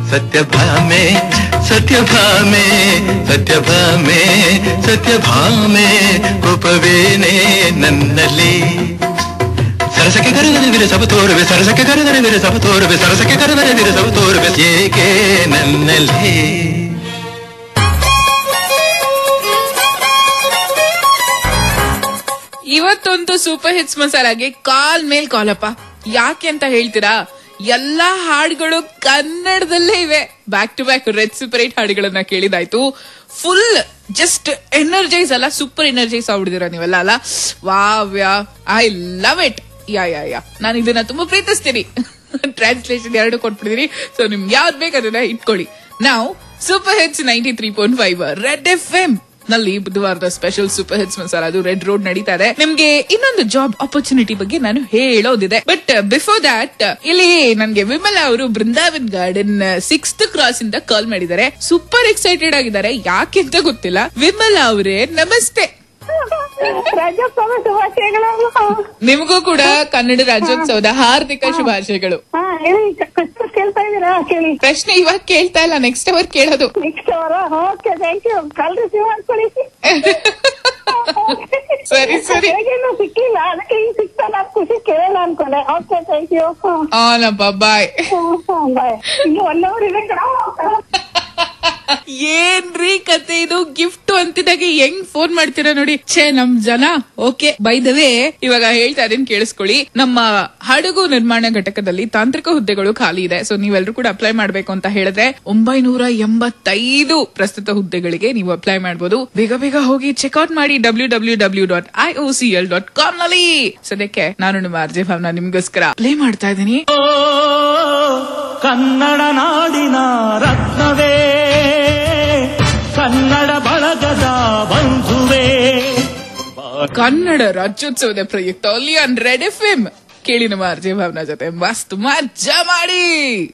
ಸತ್ಯಭಾಮೆ ಸತ್ಯಭಾಮೆ ಸತ್ಯಭಾಮೆ ಸತ್ಯಭಾಮೆ ಕೋಪವೇನೆ ನನ್ನಲ್ಲಿ ಸರಸಕ್ಕೆ ಕರೆದರೆ ವಿರ ಸಭ ತೋರುವೆ ಸರಸಕ್ಕೆ ಕರೆದರೆ ವಿರ ಸಭ ತೋರುವೆ ಸರಸಕ್ಕೆ ಕರೆದರೆ ವಿರ ಸಭ ತೋರುವೆ ಏಕೆ ನನ್ನಲ್ಲಿ ಇವತ್ತೊಂದು ಸೂಪರ್ ಹಿಟ್ಸ್ ಮಸಾಲಾಗೆ ಕಾಲ್ ಮೇಲ್ ಕಾಲಪ್ಪ ಯಾಕೆ ಅಂತ ಹೇಳ್ತೀರಾ ಎಲ್ಲಾ ಹಾಡುಗಳು ಕನ್ನಡದಲ್ಲೇ ಇವೆ back to back red super hit ಹಾಡುಗಳನ್ನ ಕೇಳಿದಾಯ್ತು ಫುಲ್ ಜಸ್ಟ್ ಎನರ್ಜೈಸ್ ಅಲ್ಲ ಸೂಪರ್ ಎನರ್ಜೈಸ್ ಆಗ್ಬಿಡಿದಿರ ನೀವೆಲ್ಲ ಅಲ್ಲ ವಾವ್ಯ I love it yeah yeah yeah ನಾನು ಇದನ್ನ ತುಂಬಾ ಪ್ರೀತಿಸ್ತೀನಿ ಟ್ರಾನ್ಸ್ಲೇಷನ್ ಎರಡು ಕೊಟ್ಬಿಟ್ಟಿದೀನಿ ಸೊ ನಿಮ್ಗೆ ಯಾವ್ದು ಬೇಕು ಅದನ್ನ ಇಟ್ಕೊಳ್ಳಿ ನಾವು super hits ninety three point five red F M ನಲ್ಲಿ ಬುಧವಾರದ ಸ್ಪೆಷಲ್ ಸೂಪರ್ ಹಿಟ್ಸ್ ಮಸಾಲ ಅದು ರೆಡ್ ರೋಡ್ ನಡೀತಾ ಇದೆ ನಿಮ್ಗೆ ಇನ್ನೊಂದು ಜಾಬ್ ಆಪರ್ಚುನಿಟಿ ಬಗ್ಗೆ ನಾನು ಹೇಳೋದಿದೆ ಬಟ್ ಬಿಫೋರ್ ದಟ್ ಇಲ್ಲಿ ನನ್ಗೆ ವಿಮಲಾ ಅವರು ಬೃಂದಾವನ್ ಗಾರ್ಡನ್ ಸಿಕ್ಸ್ತ್ ಕ್ರಾಸ್ ಇಂದ ಕಾಲ್ ಮಾಡಿದ್ದಾರೆ ಸೂಪರ್ ಎಕ್ಸೈಟೆಡ್ ಆಗಿದ್ದಾರೆ ಯಾಕೆ ಅಂತ ಗೊತ್ತಿಲ್ಲ ವಿಮಲಾ ಅವರೇ ನಮಸ್ತೆ ರಾಜ್ಯೋತ್ಸವ ಶುಭಾಶಯಗಳು ನಿಮಗೂ ಕೂಡ ಕನ್ನಡ ರಾಜ್ಯೋತ್ಸವದ ಹಾರ್ದಿಕ ಶುಭಾಶಯಗಳು ಹಾ ಹೇಳಿ ಕಷ್ಟ ಕೇಳ್ತಾ ಇದೀರಾ ಕೇಳಿ ಪ್ರಶ್ನೆ ಇವಾಗ ಕೇಳ್ತಾ ಇಲ್ಲ ನೆಕ್ಸ್ಟ್ ಅವರ್ ಕೇಳೋದು ನೆಕ್ಸ್ಟ್ ಅವರ okay thank you call receive ಮಾಡ್ಕೊಳ್ಳಿ ಸರಿ ಸರಿ ಹೇಗೇನು ಸಿಕ್ಕಿಲ್ಲ ಅದಕ್ಕೆ ಈಗ ಸಿಕ್ತಲ್ಲ ಖುಷಿ ಕೇಳೋಣ ಅನ್ಕೊಂಡೆ ಓಕೆ ಥ್ಯಾಂಕ್ ಯು ಆನಪ್ಪ ಬಾಯ್ ಬಾಯ್ ಇನ್ನು ಒನ್ ಅವರ್ ಇದೆ ಕಣ ಏನ್ರಿ ಕತೆ ಇದು ಗಿಫ್ಟ್ ಅಂತಿದಾಗ ಹೆಂಗ್ ಫೋನ್ ಮಾಡ್ತೀರಾ ನೋಡಿ ಛೇ ನಮ್ ಜನ ಓಕೆ ಬೈ ದ ವೇ ಇವಾಗ ಹೇಳ್ತಾ ಇದೀನಿ ಕೇಳಿಸ್ಕೊಳ್ಳಿ ನಮ್ಮ ಹಡಗು ನಿರ್ಮಾಣ ಘಟಕದಲ್ಲಿ ತಾಂತ್ರಿಕ ಹುದ್ದೆಗಳು ಖಾಲಿ ಇದೆ ಸೊ ನೀವೆಲ್ಲರೂ ಕೂಡ ಅಪ್ಲೈ ಮಾಡ್ಬೇಕು ಅಂತ ಹೇಳಿದ್ರೆ ಒಂಬೈನೂರ ಎಂಬತ್ತೈದು ಪ್ರಸ್ತುತ ಹುದ್ದೆಗಳಿಗೆ ನೀವು ಅಪ್ಲೈ ಮಾಡಬಹುದು ಬೇಗ ಬೇಗ ಹೋಗಿ ಚೆಕ್ಔಟ್ ಮಾಡಿ W W W dot I O C L dot com ನಲ್ಲಿ ಸದ್ಯಕ್ಕೆ ನಾನು ನಿಮ್ಮ ಅರ್ಜೆ ಭಾವನ ನಿಮ್ಗೋಸ್ಕರ ಪ್ಲೇ ಮಾಡ್ತಾ ಇದ್ದೀನಿ ಓ ಕನ್ನಡ ನಾಡಿನ ರತ್ನವೇ ಕನ್ನಡ ಬಳಗದ ಬಂಧುವೇ ಕನ್ನಡ ರಾಜ್ಯೋತ್ಸವದ ಪ್ರಯುಕ್ತ ಅಲ್ಲಿ ಆನ್ ರೆಡ್ ಎಫ್ ಎಂ ಕೇಳಿ ನಮ್ಮ ಅರ್ಜೆ ಭಾವನಾ ಜೊತೆ ಮಸ್ತ್ ಮಜ್ಜಾ ಮಾಡಿ